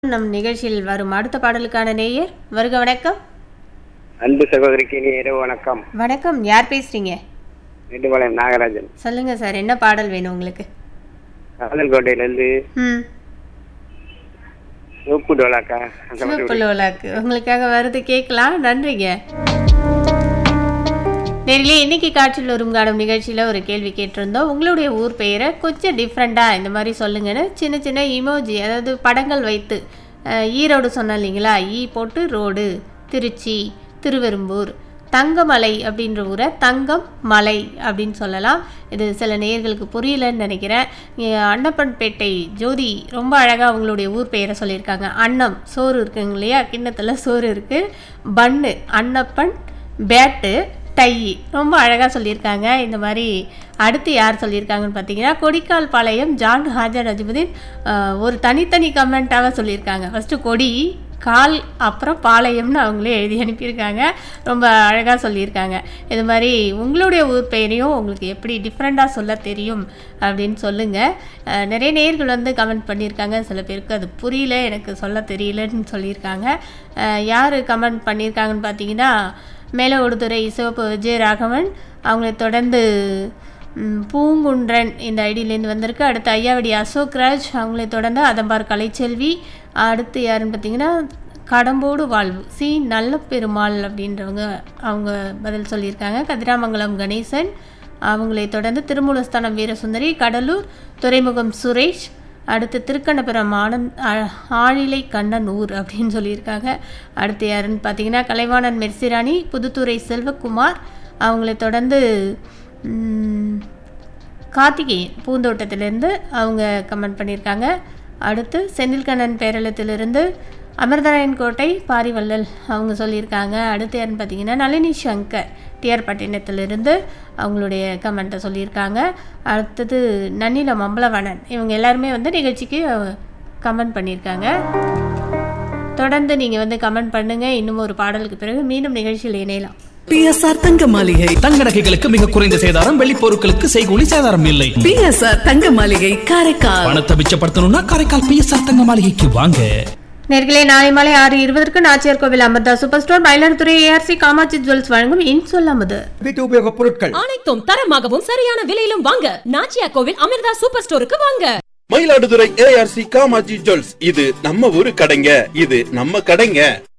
நம் நிகழ்ச்சியில் வரும் அடுத்த பாடலுக்கான நேயர் வருக வணக்கம் அன்பு சகோதரிக்கு இனி இரவு வணக்கம் வணக்கம் யார் பேசுறீங்க நெடுபாளையம் நாகராஜன் சொல்லுங்க சார் என்ன பாடல் வேணும் உங்களுக்கு காதல் கோட்டையிலேருந்து ம் உப்பு டோலாக்கா அந்த மாதிரி சிவப்பு லோலாக்கு உங்களுக்காக வருது கேட்கலாம் நன்றிங்க நேரிலே இன்னைக்கு காற்றில் வரும் காணும் நிகழ்ச்சியில் ஒரு கேள்வி கேட்டிருந்தோம் உங்களுடைய ஊர் பெயரை கொஞ்சம் டிஃப்ரெண்ட்டாக இந்த மாதிரி சொல்லுங்கன்னு சின்ன சின்ன இமோஜி அதாவது படங்கள் வைத்து அஹ், ஈரோடு சொன்னோம் இல்லைங்களா ஈ போட்டு ரோடு திருச்சி திருவெரும்பூர் தங்கமலை அப்படின்ற ஊரை தங்கம் மலை அப்படின்னு சொல்லலாம் இது சில நேயர்களுக்கு புரியலன்னு நினைக்கிறேன் இங்க அன்னப்பன்பேட்டை ஜோதி ரொம்ப அழகாக அவங்களுடைய ஊர் பெயரை சொல்லியிருக்காங்க அன்னம் சோறு இருக்குங்க இல்லையா கிண்ணத்தில் சோறு இருக்குது பன்னு அன்னப்பன் பேட்டு டை ரொம்ப அழகாக சொல்லியிருக்காங்க இந்த மாதிரி அடுத்து யார் சொல்லியிருக்காங்கன்னு பார்த்தீங்கன்னா கொடிக்கால் பாளையம் ஜான் ஹாஜர் அஜிபுதீன் ஆஹ், ஒரு தனித்தனி கமெண்ட்டாக சொல்லியிருக்காங்க ஃபஸ்ட்டு கொடி கால் அப்புறம் பாளையம்னு அவங்களே எழுதி அனுப்பியிருக்காங்க ரொம்ப அழகாக சொல்லியிருக்காங்க இது மாதிரி உங்களுடைய ஊர் பெயரையும் உங்களுக்கு எப்படி டிஃப்ரெண்ட்டாக சொல்ல தெரியும் அப்படின்னு சொல்லுங்கள் அஹ், நிறைய நேர்கள் வந்து கமெண்ட் பண்ணியிருக்காங்க சில பேருக்கு அது புரியல எனக்கு சொல்ல தெரியலன்னு சொல்லியிருக்காங்க அஹ், யார் கமெண்ட் பண்ணியிருக்காங்கன்னு பார்த்தீங்கன்னா மேலே ஒடுதுறை சிவப்பு விஜயராகவன் அவங்களை தொடர்ந்து ம், பூங்குன்றன் இந்த ஐடியிலேருந்து வந்திருக்கு அடுத்து ஐயாவடி அசோக்ராஜ் அவங்களை தொடர்ந்து அதம்பார் கலைச்செல்வி அடுத்து யாருன்னு பார்த்தீங்கன்னா கடம்போடு வாழ்வு சி நல்ல பெருமாள் அப்படின்றவங்க அவங்க பதில் சொல்லியிருக்காங்க கதிராமங்கலம் கணேசன் அவங்களை தொடர்ந்து திருமூலஸ்தானம் வீரசுந்தரி கடலூர் துறைமுகம் சுரேஷ் அடுத்து திருக்கணபுரம் ஆனந்த் ஆ- ஆழிலை கண்ணன் ஊர் அப்படின்னு சொல்லியிருக்காங்க அடுத்து யாருன்னு பார்த்தீங்கன்னா கலைவாணன் மெர்சிராணி புதுத்துறை செல்வகுமார் அவங்களை தொடர்ந்து ம், கார்த்திகேயன் பூந்தோட்டத்திலேருந்து அவங்க கமெண்ட் பண்ணியிருக்காங்க அடுத்து செந்தில்கண்ணன் பேரளத்திலிருந்து அமிர்தராயன் கோட்டை பாரிவள்ளல் அவங்க சொல்லியிருக்காங்க அடுத்து யாருன்னு பார்த்தீங்கன்னா நளினி சங்கர் டிஆர் பட்டினத்திலிருந்து அவங்களுடைய கமெண்ட்டை சொல்லியிருக்காங்க அடுத்தது நன்னிலம் அம்பலவனன் இவங்க எல்லாருமே வந்து நிகழ்ச்சிக்கு கமெண்ட் பண்ணியிருக்காங்க தொடர்ந்து நீங்கள் வந்து கமெண்ட் பண்ணுங்கள் இன்னும் ஒரு பாடலுக்கு பிறகு மீண்டும் நிகழ்ச்சியில் இணையலாம் பிஎஸ்ஆர் தங்க மாளிகை தங்க நகைகளுக்கு மிக குறைந்த சேதாரம் வெள்ளி பொருட்களுக்கு செய்கூலி சேதாரம் இல்லை பிஎஸ்ஆர் தங்க மாளிகை காரைக்கால் பணத்தை மிச்சப்படுத்தணும்னா காரைக்கால் பிஎஸ்ஆர் தங்க மாளிகைக்கு வாங்க நேர்களே நாளை மாலை ஆறு இருபதற்கு Nachiyar Koil Amartha super store Mayiladuthurai ARC Kamatchi jewels வழங்கும் இன்சொல் அமுது வீட்டு உபயோகப் பொருட்கள் அனைத்தும் தரமாகவும் சரியான விலையிலும் வாங்க நாச்சியா கோவில் அமிர்தா சூப்பர் ஸ்டோருக்கு வாங்க மயிலாடுதுறை ஏஆர்சி காமாஜி ஜுவல்ஸ் இது நம்ம ஊரு கடைங்க இது நம்ம கடைங்க